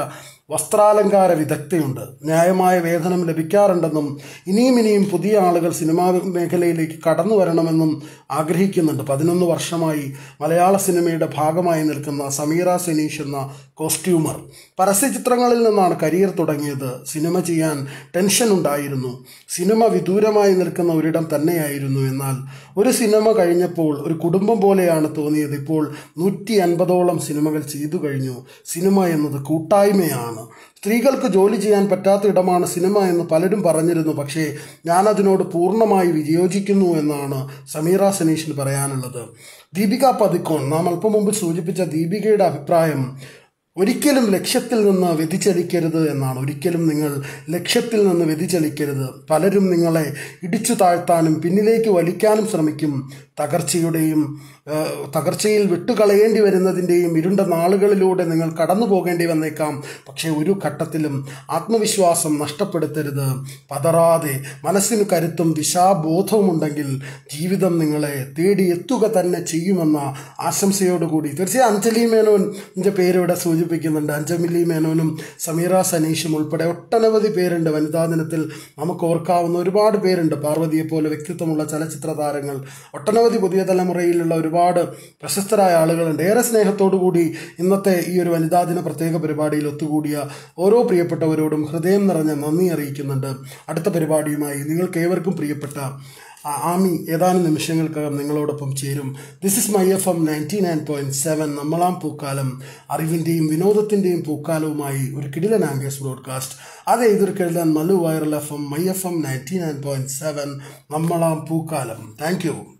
വസ്ത്രാലങ്കാര വിദഗ്ധയുണ്ട് ന്യായമായ വേതനം ലഭിക്കാറുണ്ടെന്നും ഇനിയും ഇനിയും പുതിയ ആളുകൾ സിനിമാ മേഖലയിലേക്ക് കടന്നു വരണമെന്നും ആഗ്രഹിക്കുന്നുണ്ട് പതിനൊന്ന് വർഷമായി മലയാള സിനിമയുടെ ഭാഗമായി നിൽക്കുന്ന സമീറ സെനീഷ് എന്ന കോസ്റ്റ്യൂമർ പരസ്യചിത്രങ്ങളിൽ നിന്നാണ് കരിയർ തുടങ്ങിയത് സിനിമ ചെയ്യാൻ ടെൻഷൻ ഉണ്ടായിരുന്നു സിനിമ വിദൂരമായി നിൽക്കുന്ന ഒരിടം തന്നെയായിരുന്നു എന്നാൽ ഒരു സിനിമ കഴിഞ്ഞപ്പോൾ ഒരു കുടുംബം പോലെയാണ് തോന്നിയത് ഇപ്പോൾ നൂറ്റി അൻപതോളം സിനിമകൾ ചെയ്തു കഴിഞ്ഞു സിനിമ എന്നത് കൂട്ടായ്മയാണ് സ്ത്രീകൾക്ക് ജോലി ചെയ്യാൻ പറ്റാത്ത ഇടമാണ് സിനിമ എന്ന് പലരും പറഞ്ഞിരുന്നു പക്ഷേ ഞാനതിനോട് പൂർണ്ണമായി വിയോജിക്കുന്നു എന്നാണ് സമീറ സനീഷിന് പറയാനുള്ളത് ദീപിക പതിക്കോൺ നാം അല്പം മുമ്പ് സൂചിപ്പിച്ച ദീപികയുടെ അഭിപ്രായം ഒരിക്കലും ലക്ഷ്യത്തിൽ നിന്ന് വ്യതിചലിക്കരുത് എന്നാണ് ഒരിക്കലും നിങ്ങൾ ലക്ഷ്യത്തിൽ നിന്ന് വ്യതിചലിക്കരുത് പലരും നിങ്ങളെ ഇടിച്ചു താഴ്ത്താനും പിന്നിലേക്ക് വലിക്കാനും ശ്രമിക്കും തകർച്ചയുടെയും ഏഹ്, തകർച്ചയിൽ വിട്ടുകളയേണ്ടി വരുന്നതിൻ്റെയും ഇരുണ്ട നാളുകളിലൂടെ നിങ്ങൾ കടന്നു പോകേണ്ടി വന്നേക്കാം പക്ഷേ ഒരു ഘട്ടത്തിലും ആത്മവിശ്വാസം നഷ്ടപ്പെടുത്തരുത് പതറാതെ മനസ്സിന് കരുത്തും ദിശാബോധവും ഉണ്ടെങ്കിൽ ജീവിതം നിങ്ങളെ തേടി എത്തുക തന്നെ ചെയ്യുമെന്ന ആശംസയോടുകൂടി തീർച്ചയായും അഞ്ജലി മേനോൻ്റെ പേരിവിടെ സൂചിപ്പിക്കുന്നുണ്ട് അഞ്ജലി മേനോനും സമീറ സനീഷും ഉൾപ്പെടെ ഒട്ടനവധി പേരുണ്ട് വനിതാ ദിനത്തിൽ നമുക്ക് ഓർക്കാവുന്ന ഒരുപാട് പേരുണ്ട് പാർവതിയെ പോലെ വ്യക്തിത്വമുള്ള ചലച്ചിത്ര താരങ്ങൾ ഒട്ടനവധി പുതിയ തലമുറയിലുള്ള ഒരുപാട് പ്രശസ്തരായ ആളുകളുണ്ട് ഏറെ സ്നേഹത്തോടു കൂടി ഇന്നത്തെ ഈ ഒരു വനിതാ ദിന പ്രത്യേക പരിപാടിയിൽ ഒത്തുകൂടിയ ഓരോ പ്രിയപ്പെട്ടവരോടും ഹൃദയം നിറഞ്ഞ നന്ദി അറിയിക്കുന്നുണ്ട് അടുത്ത പരിപാടിയുമായി നിങ്ങൾക്ക് ഏവർക്കും പ്രിയപ്പെട്ട ആ, ആമി ഏതാനും നിമിഷങ്ങൾക്കകം നിങ്ങളോടൊപ്പം ചേരും this is my F M ninety nine point seven നമ്മളാം പൂക്കാലം അറിവിൻ്റെയും വിനോദത്തിൻ്റെയും പൂക്കാലവുമായി ഒരു കിടിലൻ ആംഗേഴ്സ് ബ്രോഡ്കാസ്റ്റ് അത് ഇതൊരു കിടിലൻ Mallu viral F M my F M ninety nine point seven നമ്മളാം പൂക്കാലം താങ്ക് യു